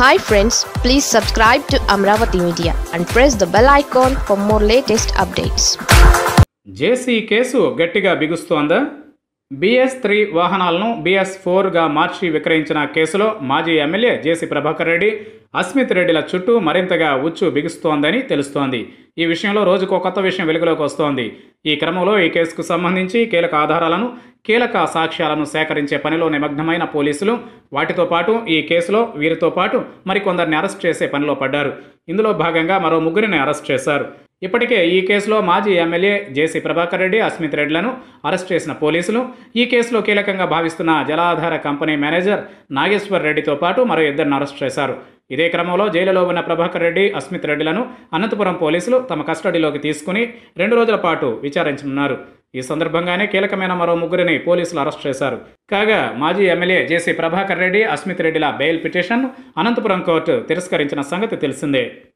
hi friends please subscribe to Amaravati media and press the bell icon for more latest updates JC case గట్టిగా బిగుస్తోందా BS three వాహనాలను BS ఫోర్గా మార్చి విక్రయించిన కేసులో మాజీ ఎమ్మెల్యే జేసీ ప్రభాకర్ రెడ్డి అస్మిత్ రెడ్డిల చుట్టూ మరింతగా ఉచ్చు బిగుస్తోందని తెలుస్తోంది ఈ విషయంలో రోజుకో కొత్త విషయం వెలుగులోకి వస్తోంది ఈ క్రమంలో ఈ కేసుకు సంబంధించి కీలక ఆధారాలను కీలక సాక్ష్యాలను సేకరించే పనిలో నిమగ్నమైన పోలీసులు వాటితో పాటు ఈ కేసులో వీరితో పాటు మరికొందరిని అరెస్ట్ చేసే పనిలో పడ్డారు ఇందులో భాగంగా మరో ముగ్గురిని అరెస్ట్ చేశారు ఇప్పటికే ఈ కేసులో మాజీ ఎమ్మెల్యే జేసీ ప్రభాకర్ రెడ్డి అస్మిత్ రెడ్డిలను అరెస్ట్ చేసిన పోలీసులు ఈ కేసులో కీలకంగా భావిస్తున్న జలాధార కంపెనీ మేనేజర్ నాగేశ్వర్ రెడ్డితో పాటు మరో ఇద్దరిని అరెస్ట్ చేశారు ఇదే క్రమంలో జైలులో ఉన్న ప్రభాకర్ రెడ్డి అస్మిత్ రెడ్డిలను అనంతపురం పోలీసులు తమ కస్టడీలోకి తీసుకుని రెండు రోజుల పాటు విచారించనున్నారు ఈ సందర్భంగానే కీలకమైన మరో ముగ్గురిని పోలీసులు అరెస్ట్ చేశారు కాగా మాజీ ఎమ్మెల్యే జేసీ ప్రభాకర్ రెడ్డి అస్మిత్ రెడ్డిల బెయిల్ పిటిషన్ అనంతపురం కోర్టు తిరస్కరించిన సంగతి తెలిసిందే